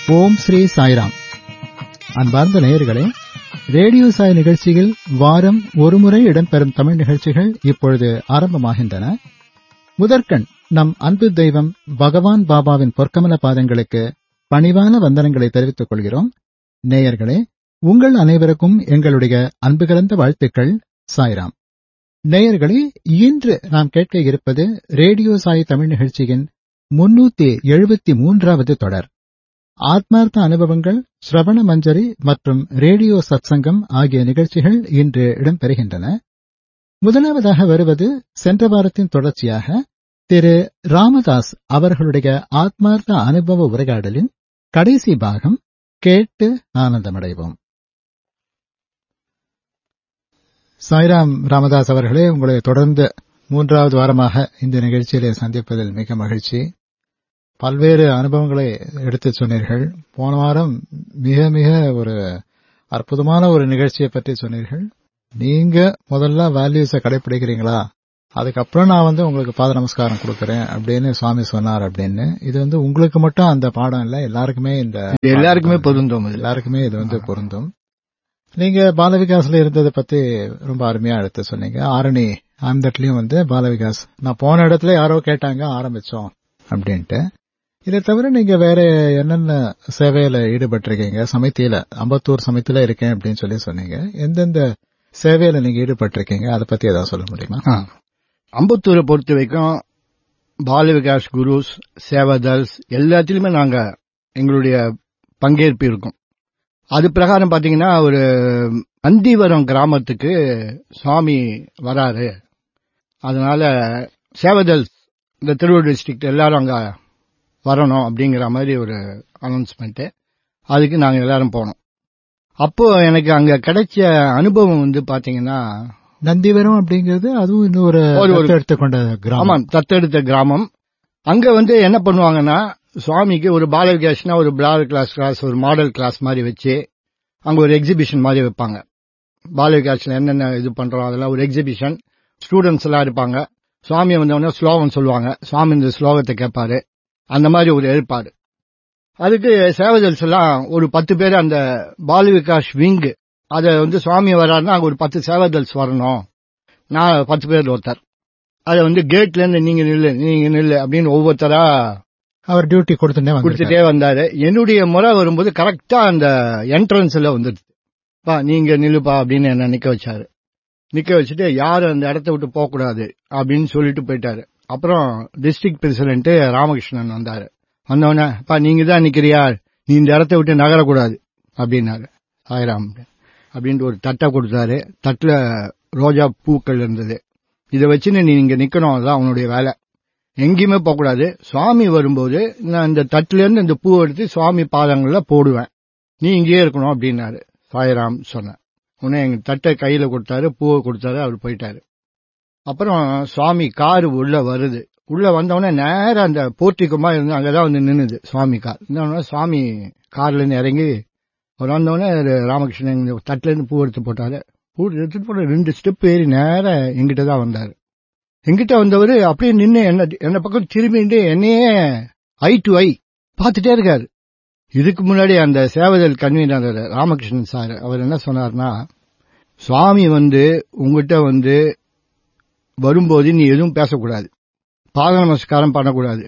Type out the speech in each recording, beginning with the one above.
ஓம் ஸ்ரீ சாய்ராம் அன்பார்ந்த நேயர்களே ரேடியோ சாய் நிகழ்ச்சியில் வாரம் ஒருமுறை இடம்பெறும் தமிழ் நிகழ்ச்சிகள் இப்பொழுது ஆரம்பமாகின்றன முதற்கண் நம் அன்பு தெய்வம் பகவான் பாபாவின் பொற்கமல பாதங்களுக்கு பணிவான வந்தனங்களை தெரிவித்துக் கொள்கிறோம் நேயர்களே உங்கள் அனைவருக்கும் எங்களுடைய அன்பு கலந்த வாழ்த்துக்கள் சாய்ராம் நேயர்களே இன்று நாம் கேட்க இருப்பது ரேடியோ சாய் தமிழ் நிகழ்ச்சியின் முன்னூத்தி எழுபத்தி மூன்றாவது தொடர் ஆத்மார்த்த அனுபவங்கள் ஸ்ரவண மஞ்சரி மற்றும் ரேடியோ சத்சங்கம் ஆகிய நிகழ்ச்சிகள் இன்று இடம்பெறுகின்றன முதலாவதாக வருவது சென்ற வாரத்தின் தொடர்ச்சியாக திரு ராமதாஸ் அவர்களுடைய ஆத்மார்த்த அனுபவ உரையாடலின் கடைசி பாகம் கேட்டு ஆனந்தமடைவோம் சாய்ராம் ராமதாஸ் அவர்களே உங்களை தொடர்ந்து மூன்றாவது வாரமாக இந்த நிகழ்ச்சியிலே சந்திப்பதில் மிக மகிழ்ச்சி பல்வேறு அனுபவங்களை எடுத்துச் சொன்னீர்கள் போன வாரம் மிக மிக ஒரு அற்புதமான ஒரு நிகழ்ச்சியை பற்றி சொன்னீர்கள் நீங்க முதல்ல வேல்யூஸை கடைபிடிக்கிறீங்களா அதுக்கப்புறம் நான் வந்து உங்களுக்கு பாத நமஸ்காரம் கொடுக்கறேன் அப்படின்னு சுவாமி சொன்னார் அப்படின்னு இது வந்து உங்களுக்கு மட்டும் அந்த பாடம் இல்ல எல்லாருக்குமே இந்த இது எல்லாருக்குமே பொருந்தும் இது. எல்லாருக்குமே இது வந்து பொருந்தும் நீங்க பாலவிகாஸ்ல இருந்ததை பத்தி ரொம்ப அருமையா எடுத்து சொன்னீங்க ஆரணி ஆந்தட்லயும் வந்து பாலவிகாஸ் நான் போன இடத்துல யாரோ கேட்டாங்க ஆரம்பிச்சோம் அப்படின்ட்டு இதை தவிர நீங்க வேற என்னென்ன சேவையில ஈடுபட்டிருக்கீங்க சமித்தியில அம்பத்தூர் சமித்தில இருக்கேன் அப்படின்னு சொல்லி சொன்னீங்க எந்தெந்த சேவையில நீங்க ஈடுபட்டிருக்கீங்க அதை பத்தி ஏதாவது சொல்ல முடியுமா ஆ. அம்பத்தூரை பொறுத்த வரைக்கும் பால விகாஸ் குருஸ் சேவதல்ஸ் எல்லாத்திலுமே நாங்க எங்களுடைய பங்கேற்பு இருக்கும் அது பிரகாரம் பாத்தீங்கன்னா ஒரு அந்திவரம் கிராமத்துக்கு சுவாமி வராரு அதனால சேவதல்ஸ் இந்த திருவள்ளூர் டிஸ்ட்ரிக்ட் எல்லாரும் அங்க வரணும் அப்படிங்கிற மாதிரி ஒரு அனௌன்ஸ்மெண்ட் அதுக்கு நாங்க எல்லாரும் போனோம் அப்போ எனக்கு அங்க கிடைச்ச அனுபவம் வந்து பாத்தீங்கன்னா நந்திவரம் அப்படிங்கிறது அதுவும் இன்னொரு ஒரு- ஒரு- எடுத்துக்கொண்ட ஆமா கிராமம் தத்தெடுத்த கிராமம் அங்க வந்து என்ன பண்ணுவாங்கன்னா சுவாமிக்கு ஒரு பால விகாஸ்னா ஒரு பிளார் கிளாஸ் கிளாஸ் ஒரு மாடல் கிளாஸ் மாதிரி வச்சு அங்க ஒரு எக்ஸிபிஷன் மாதிரி வைப்பாங்க பால விகாஸ்ல என்னென்ன இது பண்றோம் அதெல்லாம் ஒரு எக்ஸிபிஷன் ஸ்டூடெண்ட்ஸ் எல்லாம் இருப்பாங்க சுவாமி வந்தவொடனே ஸ்லோகம் சொல்லுவாங்க சுவாமி இந்த ஸ்லோகத்தை கேட்பாரு அந்த மாதிரி ஒரு ஏற்பாடு அதுக்கு சேவதல்ஸ் எல்லாம் ஒரு பத்து பேர் அந்த பால விகாஸ் விங் அத வந்து சுவாமி வர்றாருன்னா அங்க ஒரு பத்து சேவதல்ஸ் வரணும் நான் பத்து பேர் ஒருத்தர் அதை வந்து கேட்ல இருந்து நீங்க நில்லு நீங்க நில்லு அப்படின்னு ஒவ்வொருத்தரா அவர் டியூட்டி கொடுத்துட்டே வந்து கொடுத்துட்டே வந்தாரு என்னுடைய முறை வரும்போது கரெக்டா அந்த என்ட்ரன்ஸ்ல வந்துடுது பா நீங்க நில்லுப்பா அப்படின்னு என்ன நிக்க வச்சாரு நிக்க வச்சுட்டு யாரும் அந்த இடத்த விட்டு போக கூடாது அப்படின்னு சொல்லிட்டு போயிட்டாரு அப்புறம் டிஸ்ட்ரிக்ட் பிரசிடென்ட் ராமகிருஷ்ணன் வந்தாரு வந்தவொடனே பா நீங்க தான் நிக்கிறியா நீ இந்த இடத்த விட்டு நகரக்கூடாது அப்படின்னாரு சாய்ராம் அப்படின்ட்டு ஒரு தட்டை கொடுத்தாரு தட்டுல ரோஜா பூக்கள் இருந்தது இதை வச்சுன்னு நீ இங்க நிக்கணும் அதுதான் அவனுடைய வேலை எங்கேயுமே போகக்கூடாது சுவாமி வரும்போது நான் இந்த தட்டுல இருந்து இந்த பூவை எடுத்து சுவாமி பாதங்கள்ல போடுவேன் நீ இங்கேயே இருக்கணும் அப்படின்னாரு சாய்ராம் சொன்னேன் உடனே எங்க தட்டை கையில கொடுத்தாரு பூவை கொடுத்தாரு அவர் போயிட்டாரு அப்புறம் சுவாமி கார் உள்ள வருது உள்ள வந்தவொடனே நேரா அந்த போர்ட்டிக்குமா இருந்து அங்கதான் வந்து நின்னுது சுவாமி கார் இந்த சுவாமி கார்ல இருந்து இறங்கி அவர் வந்தவொடனே ராமகிருஷ்ணன் இந்த தட்டுல இருந்து பூ எடுத்து போட்டாரு பூ எடுத்துட்டு போட ரெண்டு ஸ்டெப் ஏறி நேரா எங்கிட்ட தான் வந்தாரு எங்கிட்ட வந்தவர் அப்படியே நின்னு என்ன என்ன பக்கம் திரும்பிட்டு என்னையே ஐ டு ஐ பார்த்துட்டே இருக்காரு இதுக்கு முன்னாடி அந்த சேவதல் கன்வீனர் ராமகிருஷ்ணன் சார் அவர் என்ன சொன்னார்னா சுவாமி வந்து உங்ககிட்ட வந்து வரும்போது நீ எதுவும் பேசக்கூடாது பாத நமஸ்காரம் பண்ணக்கூடாது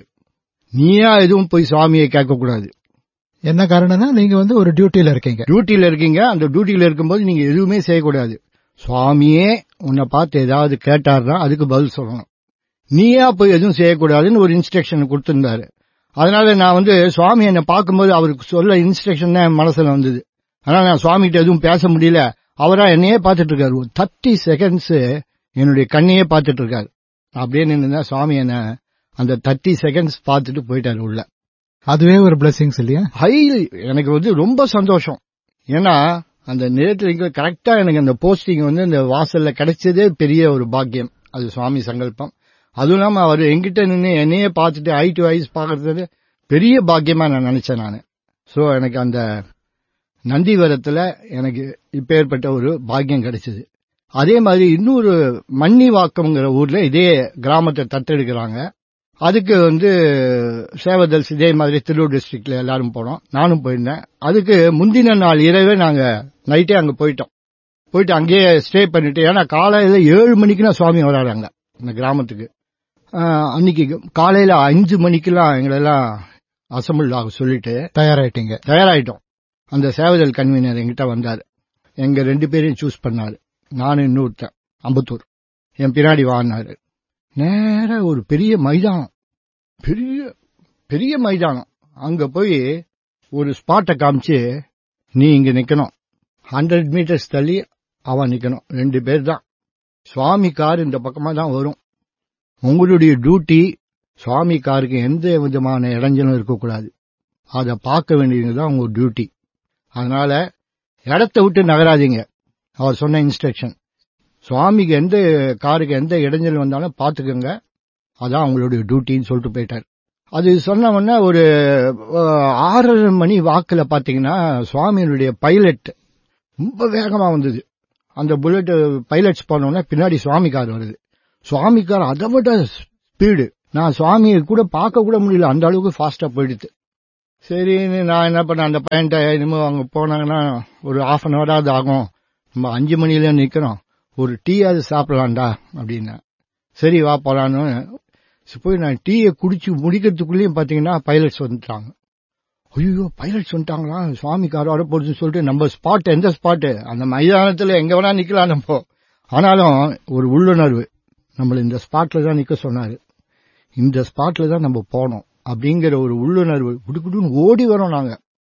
நீயா எதுவும் போய் சுவாமியை கேட்கக்கூடாது என்ன காரணம்னா நீங்க வந்து ஒரு டியூட்டில இருக்கீங்க டியூட்டில இருக்கீங்க அந்த டியூட்டில இருக்கும்போது நீங்க எதுவுமே செய்யக்கூடாது சுவாமியே உன்னை பார்த்து ஏதாவது கேட்டாருன்னா அதுக்கு பதில் சொல்லணும் நீயா போய் எதுவும் செய்யக்கூடாதுன்னு ஒரு இன்ஸ்ட்ரக்ஷன் கொடுத்திருந்தாரு அதனால நான் வந்து சுவாமி என்னை பார்க்கும்போது அவருக்கு சொல்ல இன்ஸ்ட்ரக்ஷன் தான் என் மனசுல வந்தது ஆனா நான் சுவாமி கிட்ட எதுவும் பேச முடியல அவரா என்னையே பார்த்துட்டு இருக்காரு ஒரு தேர்ட்டி செகண்ட்ஸ் என்னுடைய கண்ணையே பார்த்துட்டு இருக்காரு அப்படியே நின்று சுவாமி என்ன அந்த தேர்ட்டி செகண்ட்ஸ் பார்த்துட்டு போயிட்டாரு உள்ள அதுவே ஒரு பிளஸிங்ஸ் இல்லையா ஹை எனக்கு வந்து ரொம்ப சந்தோஷம் ஏன்னா அந்த நேரத்தில் கரெக்டா எனக்கு அந்த போஸ்டிங் வந்து இந்த வாசல்ல கிடைச்சதே பெரிய ஒரு பாக்கியம் அது சுவாமி சங்கல்பம் அதுவும் இல்லாம அவர் எங்கிட்ட நின்று என்னையே பார்த்துட்டு ஐ டு ஐஸ் பார்க்கறது பெரிய பாக்கியமா நான் நினைச்சேன் நான் சோ எனக்கு அந்த நந்திவரத்துல எனக்கு இப்பேற்பட்ட ஒரு பாக்கியம் கிடைச்சது அதே மாதிரி இன்னொரு மன்னிவாக்கம்ங்கிற ஊர்ல இதே கிராமத்தை தத்தெடுக்கிறாங்க அதுக்கு வந்து சேவதல்ஸ் இதே மாதிரி திருவூர் டிஸ்ட்ரிக்ட்ல எல்லாரும் போனோம் நானும் போயிருந்தேன் அதுக்கு முந்தின நாள் இரவே நாங்க நைட்டே அங்க போயிட்டோம் போயிட்டு அங்கேயே ஸ்டே பண்ணிட்டு ஏன்னா காலையில ஏழு மணிக்குலாம் சுவாமி வராரு அங்க இந்த கிராமத்துக்கு ஆஹ் அன்னைக்கு காலையில அஞ்சு மணிக்கெல்லாம் எங்களெல்லாம் அசம்பிள் ஆக சொல்லிட்டு தயாராயிட்டீங்க தயாராயிட்டோம் அந்த சேவதல் கன்வீனர் என்கிட்ட வந்தாரு எங்க ரெண்டு பேரையும் சூஸ் பண்ணாரு நானும் இன்னொருத்தன் அம்பத்தூர் என் பின்னாடி வாங்கினாரு நேரா ஒரு பெரிய மைதானம் பெரிய பெரிய மைதானம் அங்க போய் ஒரு ஸ்பாட்டை காமிச்சு நீ இங்க நிக்கணும் ஹண்ட்ரட் மீட்டர்ஸ் தள்ளி அவன் நிக்கணும் ரெண்டு பேர் தான் சுவாமி கார் இந்த பக்கமா தான் வரும் உங்களுடைய டியூட்டி சுவாமி காருக்கு எந்த விதமான இடைஞ்சலும் இருக்கக்கூடாது அதை பார்க்க வேண்டியதுதான் உங்க டியூட்டி அதனால இடத்த விட்டு நகராதீங்க அவர் சொன்ன இன்ஸ்ட்ரக்ஷன் சுவாமிக்கு எந்த காருக்கு எந்த இடைஞ்சல் வந்தாலும் பார்த்துக்கோங்க அதான் அவங்களுடைய டியூட்டின்னு சொல்லிட்டு போயிட்டார் அது சொன்ன உடனே ஒரு அஹ், ஆறரை மணி வாக்குல பாத்தீங்கன்னா சுவாமியினுடைய பைலட் ரொம்ப வேகமா வந்தது அந்த புல்லட் பைலட்ஸ் போனோடனே பின்னாடி சுவாமி கார் வருது சுவாமி கார் அதை விட ஸ்பீடு நான் சுவாமியை கூட பார்க்க கூட முடியல அந்த அளவுக்கு ஃபாஸ்டா போயிடுது சரின்னு நான் என்ன பண்ணேன் அந்த பையன்ட்ட இனிமே அவங்க போனாங்கன்னா ஒரு ஹாஃப் அன் ஹவராவது ஆகும் நம்ம அஞ்சு மணில நிக்கிறோம் ஒரு டீயாவது சாப்பிடலாம்டா அப்படின்னேன் சரி வா போலான்னு போய் நான் டீயை குடிச்சு முடிக்கிறதுக்குள்ளேயும் பாத்தீங்கன்னா பைலட்ஸ் வந்துட்டாங்க ஐயோ பைலட்ஸ் வந்துட்டாங்களா சுவாமி கார் வர போறதுன்னு சொல்லிட்டு நம்ம ஸ்பாட் எந்த ஸ்பாட்டு அந்த மைதானத்துல எங்க வேணா நிக்கலாம் நம்ம ஆனாலும் ஒரு உள்ளுணர்வு நம்மள இந்த ஸ்பாட்ல தான் நிக்க சொன்னாரு இந்த ஸ்பாட்ல தான் நம்ம போனோம் அப்படிங்கிற ஒரு உள்ளுணர்வு குடுக்குடுன்னு ஓடி வரோம் நாங்க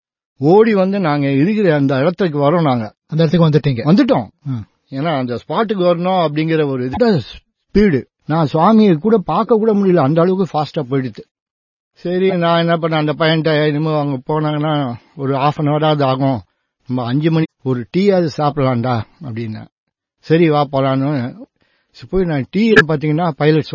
ஓடி வந்து நாங்க இருக்கிற அந்த இடத்துக்கு வரோம் நாங்க அந்த இடத்துக்கு வந்துட்டீங்க வந்துட்டோம் ம். ஏன்னா அந்த ஸ்பாட்டுக்கு வரணும் அப்படிங்கிற ஒரு ஸ்பீடு நான் சுவாமியை கூட பார்க்க கூட முடியல அந்த அளவுக்கு ஃபாஸ்டா போயிடுது சரி நான் என்ன பண்ணேன் அந்த பையன்ட்ட இனிமே அவங்க போனாங்கன்னா ஒரு ஹாஃப் அன் ஹவராவது ஆகும் நம்ம அஞ்சு மணி ஒரு டீயாவது சாப்பிடலாம்டா அப்படின்னேன் சரி வா போலான்னு போய் நான் டீ பாத்தீங்கன்னா பைலட்ஸ்